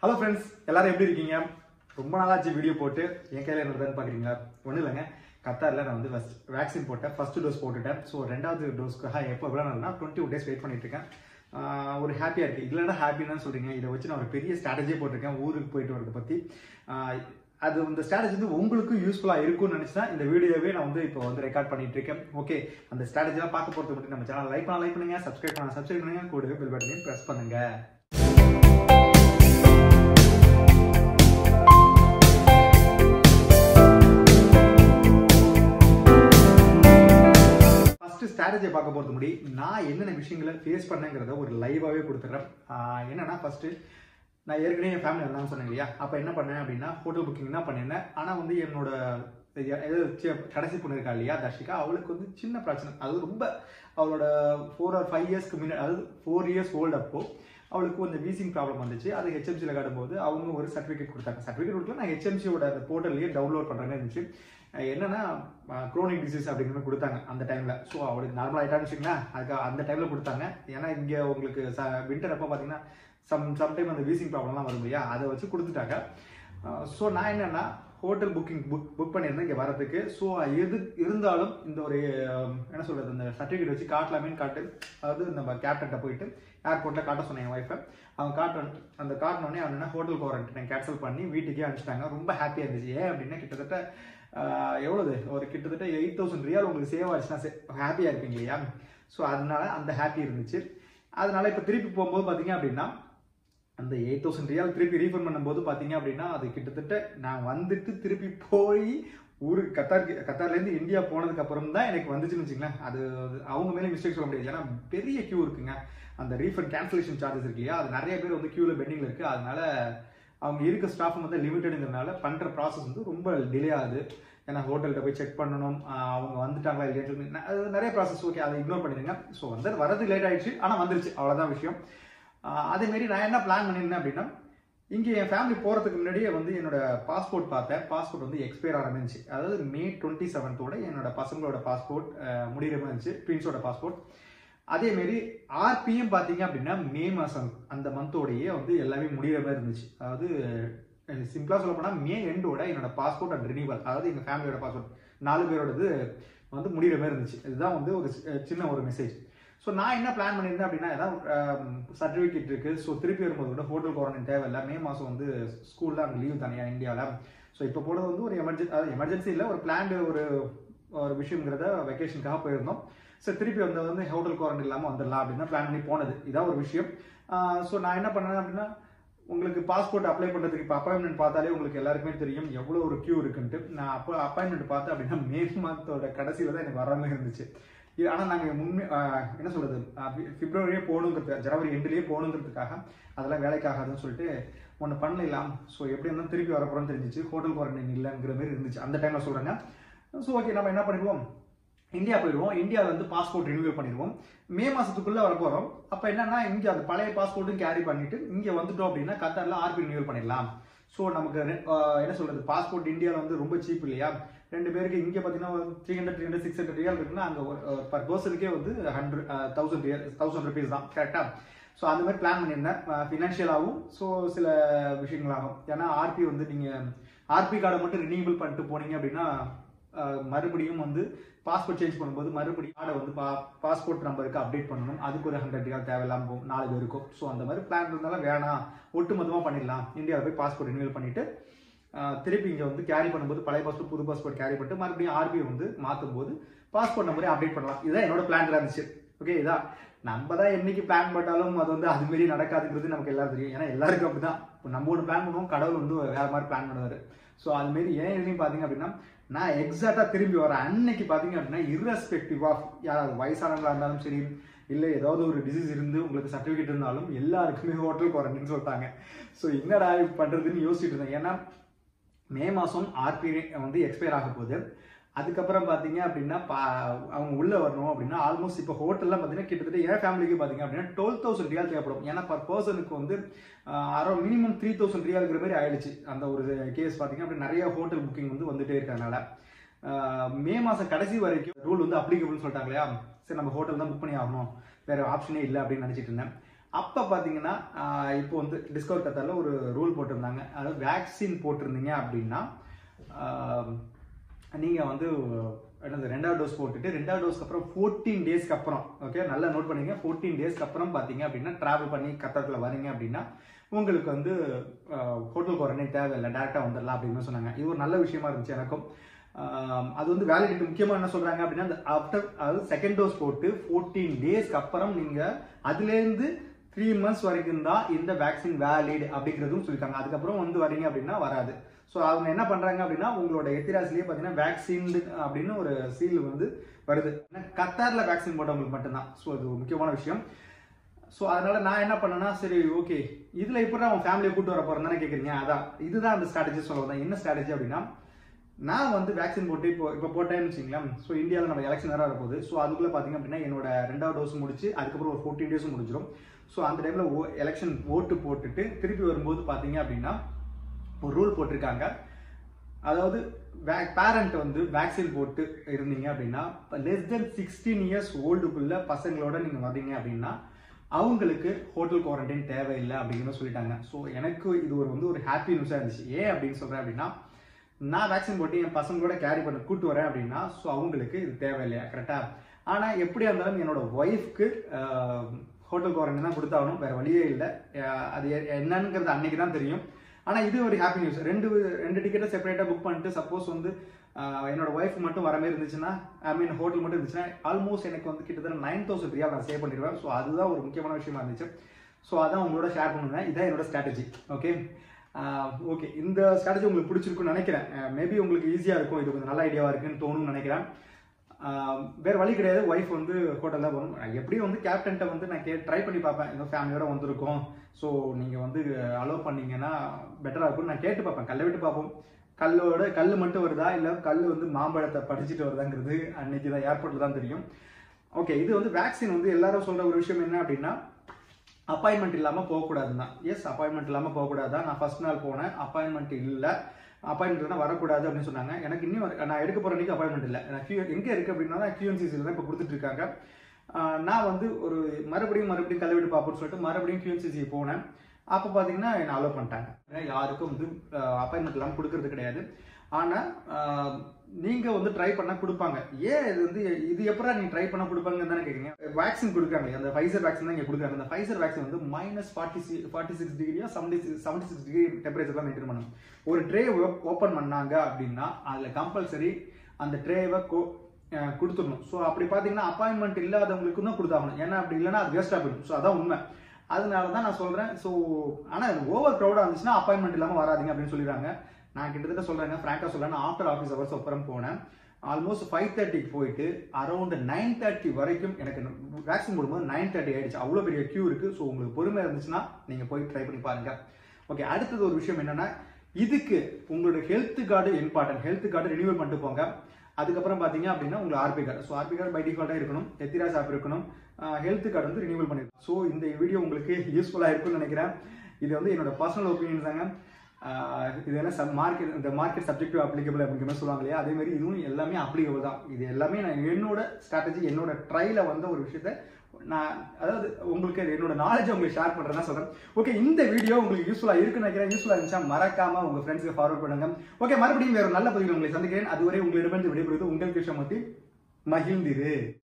hello friends எல்லாரும் எப்படி இருக்கீங்க ரொம்ப நாளாச்சு வீடியோ போட்டு என் கையில் என்னதுன்னு பார்க்குறீங்களா ஒன்றும் இல்லைங்க கத்தாரில் நான் வந்து ஃபஸ்ட் வேக்சின் போட்டேன் ஃபர்ஸ்ட் டோஸ் போட்டுட்டேன் ஸோ ரெண்டாவது டோஸ்க்காக எப்போ எவ்வளோ நாள்னா டுவெண்ட்டி டூ டேஸ் வெயிட் பண்ணிட்டு இருக்கேன் ஆஹ் ஒரு ஹாப்பியாக இருக்குது இல்லைன்னா ஹாப்பின்னு சொல்கிறீங்க இதை வச்சு நான் ஒரு பெரிய ஸ்ட்ராட்டஜியே போட்டிருக்கேன் ஊருக்கு போயிட்டு வரதை பற்றி ஆஹ் அது இந்த ஸ்ட்ராட்டஜி வந்து உங்களுக்கும் யூஸ்ஃபுல்லாக இருக்கும்னு நினச்சி தான் இந்த வீடியோவே நான் வந்து இப்போ வந்து ரெக்கார்ட் பண்ணிட்டு இருக்கேன் ஓகே அந்த ஸ்ட்ராட்டஜிலாம் பார்க்க போகிறது மட்டும் நம்ம சேனல் லைக் பண்ண லைக் பண்ணுங்க சப்ஸ்கிரைப் பண்ண சப்ஸ்கிரைப் பண்ணுங்க கூடவே பெல் பட்டனையும் ப்ரெஸ் பண்ணுங்க ஃபர்ஸ்ட் ஸ்ட்ராட்டஜியை பார்க்க போகிறது முடி நான் என்னென்ன விஷயங்களை ஃபேஸ் பண்ணேங்கிறத ஒரு லைவாகவே கொடுத்துட்றேன் ஆஹ் என்னன்னா ஃபர்ஸ்ட் நான் ஏற்கனவே என் ஃபேமிலி வந்தாங்க சொன்னேன் இல்லையா அப்போ என்ன பண்ணேன் அப்படின்னா ஹோட்டல் புக்கிங் தான் பண்ணியிருந்தேன் ஆனால் வந்து என்னோட எ- சி- கடைசி பொண்ணு இருக்கா இல்லையா தர்ஷிகா அவளுக்கு வந்து சின்ன பிரச்சனை அது ரொம்ப அவளோட ஃபோர் ஆர் ஃபைவ் இயர்ஸ்க்கு முன்னாடி அதாவது ஃபோர் இயர்ஸ் ஓல்டு அப்போ அவளுக்கு கொஞ்சம் வீசிங் ப்ராப்ளம் வந்துச்சு அது ஹெச்எம்சியில் காட்டும்போது அவங்க ஒரு சர்டிஃபிகேட் கொடுத்தாங்க சர்டிஃபிகேட் கொடுக்கல நான் ஹெச்எம்சியோட அந்த போர்ட்டல்லையே டவுன்லோட் பண்ணுற மாதிரி இருந்துச்சு அஹ் என்னன்னா குரோனிக் டிசீஸ் அப்படிங்கிற மாதிரி கொடுத்தாங்க அந்த டைமில் ஸோ அவளுக்கு நார்மல் ஆகிட்டான்னு வச்சுங்களேன் அதுக்கு அந்த டைமில் கொடுத்தாங்க ஏன்னா இங்கே உங்களுக்கு ச வின்டர் அப்போ பார்த்தீங்கன்னா சம் சம்டைம் அந்த வீசிங் ப்ராப்ளம்லாம் வரும் இல்லையா அதை வச்சு கொடுத்துட்டாங்க ஸோ நான் என்னன்னா ஹோட்டல் புக்கிங் புக் புக் பண்ணியிருந்தேன் இங்கே வரதுக்கு ஸோ எது இருந்தாலும் இந்த ஒரு அஹ், என்ன சொல்கிறது இந்த சர்டிஃபிகேட் வச்சு காட்டலாமேன்னு காட்டு அதாவது நம்ம கேப்டன்ட்ட போயிட்டு ஏர்போர்ட்டில் காட்ட சொன்னேன் என் ஒய்ஃபை அவன் காட்ட அந்த காட்டினோடனே அவன் என்ன ஹோட்டல் குவாரண்டைன் கேன்சல் பண்ணி வீட்டுக்கே அனுப்பிச்சிட்டாங்க ரொம்ப ஹாப்பியாக இருந்துச்சு ஏன் அப்படின்னா கிட்டத்தட்ட ஆஹ், எவ்வளவு ஒரு கிட்டத்தட்ட எயிட் தௌசண்ட் ரியால் உங்களுக்கு சேவ் ஆச்சுன்னா ஹாப்பியாக இருப்பீங்க இல்லையா ஸோ அதனால அந்த ஹாப்பி இருந்துச்சு அதனால இப்போ திருப்பி போகும்போது பார்த்தீங்க அப்படின்னா அந்த எயிட் தௌசண்ட் ரியால் திருப்பி ரீஃபண்ட் பண்ணும்போது பார்த்தீங்க அப்படின்னா அது கிட்டத்தட்ட நான் வந்துட்டு திருப்பி போய் ஊருக்கு கத்தார் கத்தார்லேருந்து இந்தியா போனதுக்கு அப்புறம் தான் எனக்கு வந்துச்சுன்னு வச்சுங்களேன் அது அது அவங்க மேலே மிஸ்டேக் சொல்ல முடியாது ஏன்னா பெரிய கியூ இருக்குங்க அந்த ரீஃபண்ட் கேன்சலேஷன் சார்ஜஸ் இருக்கு இல்லையா அது நிறைய பேர் வந்து கியூவில் பெண்டிங்கில் இருக்குது அதனால அவங்க இருக்க ஸ்டாஃப் வந்து லிமிட்டடுங்கிறதுனால பண்ணுற ப்ராசஸ் வந்து ரொம்ப டிலே ஆகுது ஏன்னா ஹோட்டல்கிட்ட போய் செக் பண்ணணும் ஆஹ் அவங்க வந்துட்டாங்களா இல்லையான்னு சொல்லி ந- அது நிறைய ப்ராசஸ் ஓகே அதை இக்னோர் பண்ணிடுங்க ஸோ வந்து வரது லேட் ஆயிடுச்சு ஆனால் வந்துருச்சு அவ்வளோதான் விஷயம் ஆஹ் அதே மாதிரி நான் என்ன பிளான் பண்ணியிருந்தேன் அப்படின்னா இங்கே என் ஃபேமிலி போகிறதுக்கு முன்னாடியே வந்து என்னோட பாஸ்போர்ட் பார்த்தேன் பாஸ்போர்ட் வந்து எக்ஸ்பயர் ஆரம்பிச்சு அதாவது மே டுவெண்ட்டி செவன்த்தோட என்னோட பசங்களோட பாஸ்போர்ட் முடிகிற மாதிரி இருந்துச்சு ட்வின்ஸோட பாஸ்போர்ட் அதே மாதிரி ஆர்பியும் பார்த்தீங்க அப்படின்னா மே மாதம் அந்த மந்தோடையே வந்து எல்லாமே முடிகிற மாதிரி இருந்துச்சு அதாவது சிம்பிளாக சொல்ல போனால் மே எண்டோட என்னோட பாஸ்போர்ட் அண்ட் ரினிவல் அதாவது எங்கள் ஃபேமிலியோட பாஸ்போர்ட் நாலு பேரோடது வந்து முடிகிற மாதிரி இருந்துச்சு இதுதான் வந்து ஒரு சி- சின்ன ஒரு மெசேஜ் ஸோ நான் என்ன பிளான் பண்ணியிருந்தேன் அப்படின்னா ஏதாவது சர்டிஃபிகேட் இருக்கு ஸோ திருப்பி வரும்போது கூட ஹோட்டல் குவாரண்டைன் தேவையில்லை மே மாதம் வந்து ஸ்கூலில் அங்கே லீவ் தனியாக இந்தியாவில் ஸோ இப்போ போனது வந்து ஒரு எமர்ஜென்சி அதாவது எமர்ஜென்சி இல்லை ஒரு பிளான்டு ஒரு ஒரு விஷயங்கிறத வெக்கேஷனுக்காக போயிருந்தோம் ஸோ திருப்பி வந்தது வந்து ஹோட்டல் குவாரண்டைன் இல்லாமல் வந்துடலாம் அப்படின்னு பிளான் பண்ணி போனது இதான் ஒரு விஷயம் ஸோ நான் என்ன பண்ணேன் அப்படின்னா உங்களுக்கு பாஸ்போர்ட் அப்ளை பண்ணுறதுக்கு இப்போ அப்பாயின்மெண்ட் பார்த்தாலே உங்களுக்கு எல்லாருக்குமே தெரியும் எவ்வளோ ஒரு கியூ இருக்குன்ட்டு நான் அப்போ அப்பாயின்மெண்ட் பார்த்தேன் அப்படின்னா மே மந்தோட கடைசியில் தான் எனக்கு வராமல் இருந்துச்சு இது ஆனால் நாங்கள் முன்னே ஆஹ் என்ன சொல்கிறது பிப்ரவரியே போகணுங்கிறது ஜனவரி எண்டுலேயே போகணுங்கிறதுக்காக அதெல்லாம் வேலைக்காகாதுன்னு சொல்லிட்டு ஒன்று பண்ணலாம் ஸோ எப்படி இருந்தாலும் திருப்பி வரப்போகிறோம்னு தெரிஞ்சிச்சு ஹோட்டல் குவாரண்டைன் இல்லைங்கிற மாதிரி இருந்துச்சு அந்த டைமில் சொல்கிறேங்க ஸோ ஓகே நம்ம என்ன பண்ணிடுவோம் இந்தியா போயிடுவோம் இந்தியாவில் வந்து பாஸ்போர்ட் ரினியூவல் பண்ணிடுவோம் மே மாதத்துக்குள்ளே வர போகிறோம் அப்போ என்னன்னா இங்கே அந்த பழைய பாஸ்போர்ட்டும் கேரி பண்ணிட்டு இங்கே வந்துட்டோம் அப்படின்னா கத்தாரில் ஆர்பி ரினியூவல் பண்ணிடலாம் ஸோ நமக்கு ரெ- ஆஹ் என்ன சொல்கிறது பாஸ்போர்ட் இந்தியாவில் வந்து ரொம்ப சீப் இல்லையா ரெண்டு பேருக்கு இங்கே பார்த்தீங்கன்னா three hundred three hundred six hundred riyal இருக்குன்னா அங்கே பர் பர்சனுக்கே வந்து hundred thousand riyal thousand rupees தான் கரெக்டாக ஸோ அந்த மாதிரி பிளான் பண்ணியிருந்தேன் ஃபினான்ஷியலாகவும் ஸோ சில விஷயங்களாகும் ஏன்னா ஆர்பி வந்து நீங்கள் ஆர்பி கார்டை மட்டும் ரினியூவல் பண்ணிட்டு போனீங்க அப்படின்னா ஆஹ் மறுபடியும் வந்து பாஸ்போர்ட் சேஞ்ச் பண்ணும்போது மறுபடியும் கார்டை வந்து பா பாஸ்போர்ட் நம்பருக்கு அப்டேட் பண்ணணும் அதுக்கு ஒரு ஹண்ட்ரட் ரியால் தேவையில்லாம போகும் நாலு பேருக்கும் ஸோ அந்த மாதிரி பிளான் இருந்தாலும் வேணாம் ஒட்டு மொத்தமாக பண்ணிடலாம் இந்தியாவில் போய் பாஸ்போர்ட் ரினியூவல் பண்ணிட்டு ஆஹ் திருப்பி இங்கே வந்து கேரி பண்ணும்போது பழைய பாஸ்போர்ட் புது பாஸ்போர்ட் கேரி பண்ணிட்டு மறுபடியும் ஆர்பி வந்து மாற்றும் போது பாஸ்போர்ட் நம்பரே அப்டேட் பண்ணலாம் இதுதான் என்னோட பிளான் இருந்துச்சு ஓகே இதான் நம்ம தான் என்னைக்கு பிளான் பண்ணாலும் அது வந்து அது மாரி நடக்காதுங்கிறது நமக்கு எல்லாரும் தெரியும் ஏன்னா எல்லாருக்கும் அப்படிதான் இப்போ நம்ம ஒன்று பிளான் பண்ணுவோம் கடவுள் வந்து வேற மாதிரி பிளான் பண்ணுவார் ஸோ அது மாரி ஏன் எதுலையும் பார்த்தீங்க அப்படின்னா நான் எக்ஸாக்டாக திரும்பி வரேன் அன்னைக்கு பார்த்தீங்க அப்படின்னா irrespective ஆஃப் யாராவது வயசானவங்களா இருந்தாலும் சரி இல்லை ஏதாவது ஒரு டிசீஸ் இருந்து உங்களுக்கு சர்டிஃபிகேட் இருந்தாலும் எல்லாருக்குமே ஹோட்டல் குவாரண்டைன்னு சொல்லிட்டாங்க ஸோ என்னடா இப்ப பண்றதுன்னு யோசிச்சுட்டு இருந்தேன் ஏன்னா மே மாதம் ஆர்பி வந்து எக்ஸ்பயர் ஆக போகுது அதுக்கப்புறம் பார்த்தீங்க அப்படின்னா பா அவங்க உள்ள வரணும் அப்படின்னா ஆல்மோஸ்ட் இப்போ ஹோட்டல்லாம் பார்த்தீங்கன்னா கிட்டத்தட்ட என் ஃபேமிலிக்கு பார்த்தீங்க அப்படின்னா டுவெல் தௌசண்ட் ரியால் தேவைப்படும் ஏன்னா பர் பர்சனுக்கு வந்து அரௌண்ட் மினிமம் த்ரீ தௌசண்ட் ரியாலுங்கிற மாதிரி ஆயிடுச்சு அந்த ஒரு கேஸ் பார்த்தீங்க அப்படின்னா நிறைய ஹோட்டல் புக்கிங் வந்து வந்துட்டே இருக்கறனால ஆஹ் மே மாதம் கடைசி வரைக்கும் ரூல் வந்து அப்ளிகபிள்னு சொல்லிட்டாங்க இல்லையா சரி நம்ம ஹோட்டல் தான் புக் பண்ணி ஆகணும் வேற ஆப்ஷனே இல்லை அப்படின்னு நினச்சிட்டு இருந்தேன் அப்போ பார்த்தீங்கன்னா ஆஹ் இப்போ வந்து டிஸ்கவர் கத்தாரில் ஒரு ரூல் போட்டிருந்தாங்க அதாவது வேக்சின் போட்டிருந்தீங்க அப்படின்னா நீங்கள் வந்து என்னது ரெண்டாவது டோஸ் போட்டுட்டு ரெண்டாவது டோஸ்க்கு அப்புறம் ஃபோர்டீன் டேஸ்க்கு அப்புறம் ஓகே நல்லா நோட் பண்ணிங்க ஃபோர்டீன் டேஸ்க்கு அப்புறம் பார்த்தீங்க அப்படின்னா ட்ராவல் பண்ணி கத்தாரத்துல வரீங்க அப்படின்னா உங்களுக்கு வந்து ஹோட்டல் குவாரண்டைன் தேவையில்லை டேரெக்டாக வந்துடலாம் அப்படின்னு சொன்னாங்க இது ஒரு நல்ல விஷயமா இருந்துச்சு எனக்கும் ஆஹ் அது வந்து வேலிடிட்டி முக்கியமாக என்ன சொல்றாங்க அப்படின்னா அந்த ஆஃப்டர் அதாவது செகண்ட் டோஸ் போட்டு ஃபோர்டீன் டேஸ்க்கு அப்புறம் நீங்கள் அதுலேருந்து த்ரீ மந்த்ஸ் வரைக்கும் தான் இந்த வேக்சின் வேலிட் அப்படிங்கிறதும் சொல்லியிருக்காங்க அதுக்கப்புறம் வந்து வரீங்க அப்படின்னா வராது ஸோ அவங்க என்ன பண்றாங்க அப்படின்னா உங்களோட எத்திராஸ்லேயே பார்த்தீங்கன்னா வேக்சின் அப்படின்னு ஒரு சீல் வந்து வருது ஏன்னா கத்தாரில் வேக்சின் போட்டவங்களுக்கு மட்டும்தான் ஸோ அது ஒரு முக்கியமான விஷயம் ஸோ அதனால நான் என்ன பண்ணேன்னா சரி ஓகே இதுல எப்படி அவன் ஃபேமிலியை கூட்டு வர போறேன்னு தானே கேட்குறீங்க அதான் இதுதான் அந்த ஸ்ட்ராட்டஜி சொல்ல வந்தேன் என்ன ஸ்ட்ராட்டஜி அப்படின்னா நான் வந்து வேக்சின் போட்டு இப்போ இப்போ போட்டேன்னு வச்சுங்களேன் ஸோ இந்தியாவில் நம்ம எலெக்ஷன் வேறு வரப்போகுது ஸோ அதுக்குள்ளே பார்த்தீங்க அப்படின்னா என்னோட ரெண்டாவது டோஸ் முடிச்சு அதுக்கப்புறம் ஒரு ஃபோர்டீன் டேஸும் முடிஞ்சிடும் ஸோ அந்த டைமில் ஓ எலெக்ஷன் ஓட்டு போட்டுட்டு திருப்பி வரும்போது பார்த்தீங்க அப்படின்னா ஒரு ரூல் போட்டிருக்காங்க அதாவது பேரண்ட் வந்து வேக்சின் போட்டு இருந்தீங்க அப்படின்னா லெஸ் தென் சிக்ஸ்டீன் இயர்ஸ் ஓல்டுக்குள்ள பசங்களோட நீங்கள் வர்றீங்க அப்படின்னா அவங்களுக்கு ஹோட்டல் குவாரண்டைன் தேவையில்லை அப்படின்னு சொல்லிட்டாங்க ஸோ எனக்கு இது ஒரு வந்து ஒரு ஹாப்பி நியூஸாக இருந்துச்சு ஏன் அப்படின்னு சொல்கிறேன் அப்படின்னா நான் வேக்சின் போட்டு என் பசங்களோட கேரி பண்ண கூட்டு வரேன் அப்படின்னா ஸோ அவங்களுக்கு இது தேவையில்லையா கரெக்டாக ஆனால் எப்படியா இருந்தாலும் என்னோட ஒய்ஃப்க்கு ஹோட்டல் குவாரண்டைன் தான் கொடுத்தாகணும் வேற வழியே இல்லை அஹ் அது எ- என்னங்கிறது அன்னைக்கு தான் தெரியும் ஆனால் இது ஒரு ஹாப்பி நியூஸ் ரெண்டு ரெண்டு டிக்கெட்டை செப்பரேட்டாக புக் பண்ணிட்டு சப்போஸ் வந்து ஆஹ் என்னோட ஒய்ஃப் மட்டும் வர மாதிரி இருந்துச்சுன்னா ஐ மீன் ஹோட்டல் மட்டும் இருந்துச்சுன்னா ஆல்மோஸ்ட் எனக்கு வந்து கிட்டத்தட்ட நைன் தௌசண்ட் ரியால் நான் சேவ் பண்ணிடுவேன் ஸோ அதுதான் ஒரு முக்கியமான விஷயமா இருந்துச்சு ஸோ அதான் உங்களோட ஷேர் பண்ணுவேன் இதான் என்னோட ஸ்ட்ராட்டஜி ஓகே ஓகே இந்த ஸ்ட்ராட்டஜி உங்களுக்கு பிடிச்சிருக்குன்னு நினைக்கிறேன் மேபி உங்களுக்கு ஈஸியாக இருக்கும் இது கொஞ்சம் நல்ல ஐடியாவாக இருக்குன்னு தோணும்னு நினைக்கிறேன் ஆஹ் வேற வழி கிடையாது ஒய்ஃப் வந்து ஹோட்டல் தான் வரும் எப்படியும் வந்து கேப்டன்ட்ட வந்து நான் கே ட்ரை பண்ணி பார்ப்பேன் இந்த ஃபேமிலியோட வந்திருக்கோம் ஸோ நீங்கள் வந்து அலோவ் பண்ணீங்கன்னா பெட்டராக இருக்கும்னு நான் கேட்டு பார்ப்பேன் கல்லை விட்டு பார்ப்போம் கல்லோட கல் மட்டும் வருதா இல்லை கல் வந்து மாம்பழத்தை படிச்சுட்டு வருதாங்கிறது அன்னைக்கு தான் ஏர்போர்ட்டில் தான் தெரியும் ஓகே இது வந்து வேக்சின் வந்து எல்லாரும் சொல்ற ஒரு விஷயம் என்ன அப்படின்னா அப்பாயின்மெண்ட் இல்லாமல் போகக்கூடாது தான் எஸ் அப்பாயின்மெண்ட் இல்லாமல் போகக்கூடாது தான் நான் ஃபர்ஸ்ட் நாள் போனேன் அப்பாயின்மெண்ட் இல்லை அப்பாயின்மெண்ட் வரக்கூடாது அப்படின்னு சொன்னாங்க எனக்கு இன்னும் வர- நான் எடுக்க போகிற அன்றைக்கி அப்பாயின்மெண்ட் இல்லை நான் கியூ எங்கே இருக்குது அப்படின்னா கியூஎன்சிசியில் தான் இப்போ கொடுத்துட்டு இருக்காங்க ஆஹ் நான் வந்து ஒரு மறுபடியும் மறுபடியும் கல்விட்டு பார்ப்போம்னு சொல்லிட்டு மறுபடியும் கியூஎன்சிசி போனேன் அப்போ பார்த்தீங்கன்னா என்னை அலோவ் பண்ணிட்டாங்க ஏன்னா யாருக்கும் வந்து அப்பாயின்மெண்ட் இல்லாமல் கொடுக்கறது கிடையாது ஆனால் நீங்கள் வந்து ட்ரை பண்ணால் கொடுப்பாங்க ஏன் இது வந்து இது எப்படா நீ ட்ரை பண்ணால் கொடுப்பாங்கன்னு தானே கேட்குறீங்க வேக்சின் கொடுக்குறாங்க அந்த ஃபைசர் வேக்சின் தான் இங்கே கொடுக்குறாங்க அந்த ஃபைசர் வேக்சின் வந்து minus forty C forty six டிகிரியா seventy six seventy six degree temperature தான் மெயின்டைன் பண்ணணும் ஒரு ட்ரே ஓப்பன் பண்ணாங்க அப்படின்னா அதில் கம்பல்சரி அந்த ட்ரேவை கொடுத்துடணும் ஸோ அப்படி பார்த்தீங்கன்னா அப்பாயின்மெண்ட் இல்லாதவங்களுக்கு தான் கொடுத்தாகணும் ஏன்னா அப்படி இல்லைன்னா அது வேஸ்ட்டாக போயிடும் ஸோ அதான் உண்மை அதனால தான் நான் சொல்கிறேன் ஸோ ஆனால் ஓவர் க்ரௌடாக இருந்துச்சுன்னா அப்பாயின்மெண்ட் இல்லாமல் வராதீங்க அப்படின்னு சொல்லிடுறாங்க நான் கிட்டத்தட்ட சொல்கிறேங்க ஃப்ராங்காக சொல்கிறேன் ஆஃப்டர் ஆஃபீஸ் ஹவர்ஸ் அப்புறம் போனேன் ஆல்மோஸ்ட் ஃபைவ் தேர்ட்டிக்கு போயிட்டு அரௌண்ட் நைன் தேர்ட்டி வரைக்கும் எனக்கு வேக்சின் போடும்போது நைன் தேர்ட்டி ஆயிடுச்சு அவ்வளோ பெரிய கியூ இருக்குது ஸோ உங்களுக்கு பொறுமை இருந்துச்சுன்னா நீங்கள் போய் ட்ரை பண்ணி பாருங்கள் ஓகே அடுத்தது ஒரு விஷயம் என்னன்னா இதுக்கு உங்களோட health card important health card renewal பண்ணிட்டு போங்க அதுக்கப்புறம் பார்த்தீங்க அப்படின்னா உங்களுக்கு RP card so RP card by டிஃபால்ட்டாக இருக்கணும் எத்திராஸ் ஆப் இருக்கணும் ஹெல்த் கார்டு வந்து ரினியூவல் பண்ணிருக்கணும் ஸோ இந்த வீடியோ உங்களுக்கு யூஸ்ஃபுல்லாக இருக்கும்னு நினைக்கிறேன் இது வந்து என்னோட பர்சனல் ஒப்பீனியன் தாங்க ஆஹ் இது என்ன சப் மார்க்கெட் இந்த மார்க்கெட் சப்ஜெக்டிவ் அப்ளிகபிள் அப்படிங்கிற மாதிரி சொல்லுவாங்க இல்லையா அதே மாதிரி இதுவும் எல்லாமே அப்ளிகபிள் தான் இது எல்லாமே நான் என்னோட ஸ்ட்ராட்டஜி என்னோட ட்ரைல வந்த ஒரு விஷயத்த நான் அதாவது உங்களுக்கு என்னோட நாலேஜ் உங்களுக்கு ஷேர் பண்றேன் சொல்றேன் ஓகே இந்த வீடியோ உங்களுக்கு யூஸ்ஃபுல்லா இருக்குன்னு நினைக்கிறேன் யூஸ்ஃபுல்லா இருந்துச்சா மறக்காம உங்க ஃப்ரெண்ட்ஸ்க்கு ஃபார்வர்ட் பண்ணுங்க ஓகே மறுபடியும் வேற ஒரு நல்ல பதிவில் உங்களை சந்திக்கிறேன் அதுவரை உங்களிடமிருந்து விடைபெறுவது உங்கள் கிருஷ்ணமூர்த்தி மகிழ்ந்திரு